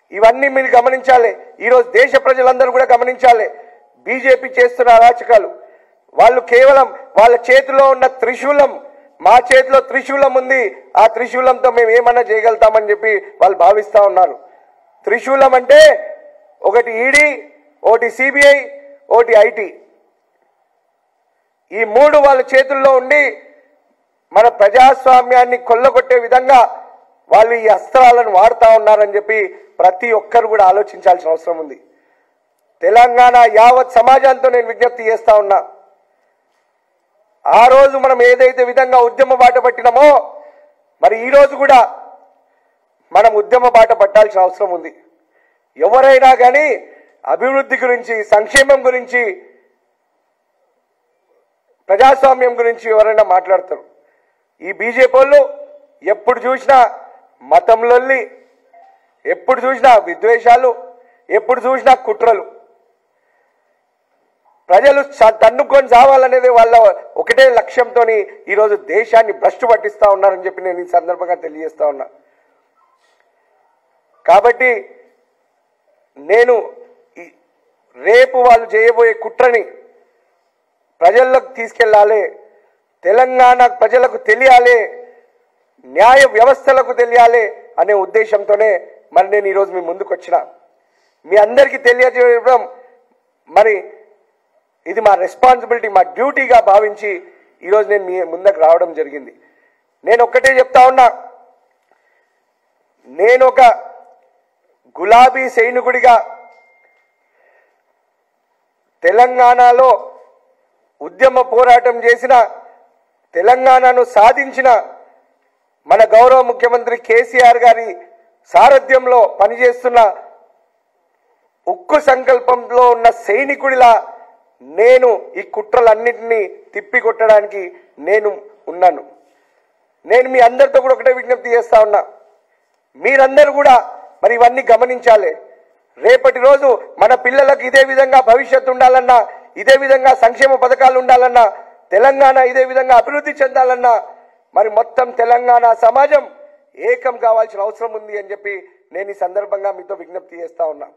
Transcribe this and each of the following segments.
ఇవన్నీ మీరు గమనించాలి ఈరోజు దేశ ప్రజలందరూ కూడా గమనించాలి బీజేపీ చేస్తున్న అరాచకాలు వాళ్ళు కేవలం వాళ్ళ చేతిలో ఉన్న త్రిశూలం మా చేతిలో త్రిశూలం ఉంది ఆ త్రిశూలంతో మేము ఏమన్నా చేయగలుగుతామని చెప్పి వాళ్ళు భావిస్తా ఉన్నారు త్రిశూలం అంటే ఒకటి ఈడీ ఒకటి సిబిఐ ఒకటి ఐటీ ఈ మూడు వాళ్ళ చేతుల్లో ఉండి మన ప్రజాస్వామ్యాన్ని కొల్లగొట్టే విధంగా వాళ్ళు ఈ అస్త్రాలను వాడుతా ఉన్నారని చెప్పి ప్రతి ఒక్కరు కూడా ఆలోచించాల్సిన అవసరం ఉంది తెలంగాణ యావత్ సమాజంతో నేను విజ్ఞప్తి చేస్తా ఉన్నా ఆ రోజు మనం ఏదైతే విధంగా ఉద్యమ బాట పట్టినామో మరి ఈ రోజు కూడా మనం ఉద్యమ బాట పట్టాల్సిన అవసరం ఉంది ఎవరైనా కానీ అభివృద్ధి గురించి సంక్షేమం గురించి ప్రజాస్వామ్యం గురించి ఎవరైనా మాట్లాడతారు ఈ బీజేపీ వాళ్ళు ఎప్పుడు చూసినా మతంలొల్లి ఎప్పుడు చూసినా విద్వేషాలు ఎప్పుడు చూసినా కుట్రలు ప్రజలు చ- తన్నుకొని చావాలనేది వాళ్ళ ఒకటే లక్ష్యంతో ఈరోజు దేశాన్ని భ్రష్టు పట్టిస్తా ఉన్నారని చెప్పి నేను ఈ సందర్భంగా తెలియజేస్తా ఉన్నా కాబట్టి నేను ఈ- రేపు వాళ్ళు చేయబోయే కుట్రని ప్రజల్లోకి తీసుకెళ్ళాలి తెలంగాణ ప్రజలకు తెలియాలి న్యాయ వ్యవస్థలకు తెలియాలి అనే ఉద్దేశంతోనే మరి నేను ఈరోజు మీ ముందుకు వచ్చిన మీ అందరికీ తెలియజేయడం మరి ఇది మా రెస్పాన్సిబిలిటీ మా డ్యూటీగా భావించి ఈరోజు నేను మీ ముందుకు రావడం జరిగింది నేను ఒక్కటే చెప్తా ఉన్నా నేను ఒక గులాబీ సైనికుడిగా తెలంగాణలో ఉద్యమ పోరాటం చేసిన తెలంగాణను సాధించిన మన గౌరవ ముఖ్యమంత్రి కేసీఆర్ గారి సారథ్యంలో పనిచేస్తున్న ఉక్కు సంకల్పంలో ఉన్న సైనికుడిలా నేను ఈ కుట్రలన్నింటినీ తిప్పికొట్టడానికి నేను ఉన్నాను నేను మీ అందరితో కూడా ఒకటే విజ్ఞప్తి చేస్తా ఉన్నా మీరందరూ కూడా మరి ఇవన్నీ గమనించాలి రేపటి రోజు మన పిల్లలకు ఇదే విధంగా భవిష్యత్తు ఉండాలన్నా ఇదే విధంగా సంక్షేమ పథకాలు ఉండాలన్నా తెలంగాణ ఇదే విధంగా అభివృద్ధి చెందాలన్నా మరి మొత్తం తెలంగాణ సమాజం ఏకం కావాల్సిన అవసరం ఉంది అని చెప్పి నేను ఈ సందర్భంగా మీతో విజ్ఞప్తి చేస్తా ఉన్నా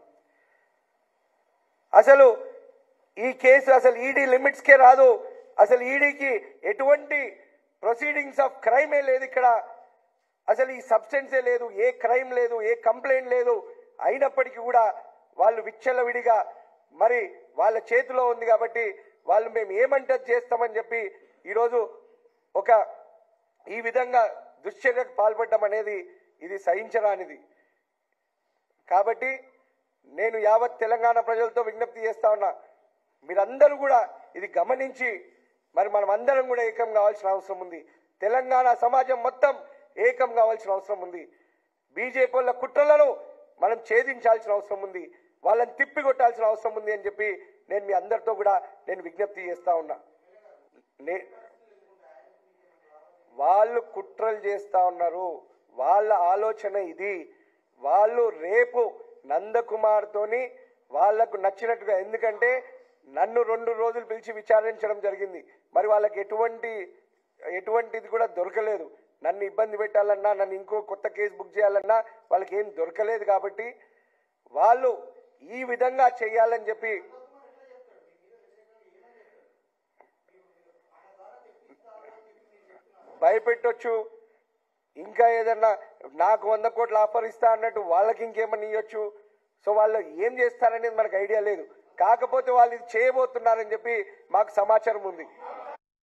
అసలు ఈ కేసు అసలు ఈడీ లిమిట్స్కే రాదు అసలు ఈడీకి ఎటువంటి ప్రొసీడింగ్స్ ఆఫ్ క్రైమే లేదు ఇక్కడ అసలు ఈ సబ్స్టెన్సే లేదు ఏ క్రైమ్ లేదు ఏ కంప్లైంట్ లేదు అయినప్పటికీ కూడా వాళ్ళు విచ్చలవిడిగా మరి వాళ్ళ చేతిలో ఉంది కాబట్టి వాళ్ళు మేము ఏమంటే అది చేస్తామని చెప్పి ఈరోజు ఒక ఈ విధంగా దుశ్చర్యకు పాల్పడడం అనేది ఇది సహించరానిది కాబట్టి నేను యావత్ తెలంగాణ ప్రజలతో విజ్ఞప్తి చేస్తా ఉన్నా మీరందరూ కూడా ఇది గమనించి మరి మనం అందరం కూడా ఏకం కావాల్సిన అవసరం ఉంది తెలంగాణ సమాజం మొత్తం ఏకం కావాల్సిన అవసరం ఉంది బీజేపీ వాళ్ళ కుట్రలను మనం ఛేదించాల్సిన అవసరం ఉంది వాళ్ళని తిప్పి కొట్టాల్సిన అవసరం ఉంది అని చెప్పి నేను మీ అందరితో కూడా నేను విజ్ఞప్తి చేస్తా ఉన్నా నే- వాళ్ళు కుట్రలు చేస్తా ఉన్నారు వాళ్ళ ఆలోచన ఇది వాళ్ళు రేపు నందకుమార్తోని వాళ్లకు నచ్చినట్టుగా ఎందుకంటే నన్ను రెండు రోజులు పిలిచి విచారించడం జరిగింది మరి వాళ్ళకి ఎటువంటి ఎటువంటిది కూడా దొరకలేదు నన్ను ఇబ్బంది పెట్టాలన్నా నన్ను ఇంకో కొత్త కేసు బుక్ చేయాలన్నా వాళ్ళకి ఏం దొరకలేదు కాబట్టి వాళ్ళు ఈ విధంగా చేయాలని చెప్పి భయపెట్టొచ్చు ఇంకా ఏదన్నా నాకు వంద కోట్ల ఆఫర్ ఇస్తా అన్నట్టు వాళ్ళకి ఇంకేమన్నా ఇవ్వచ్చు సో వాళ్ళు ఏం చేస్తారనేది మనకు ఐడియా లేదు కాకపోతే వాళ్ళు ఇది చేయబోతున్నారని చెప్పి మాకు సమాచారం ఉంది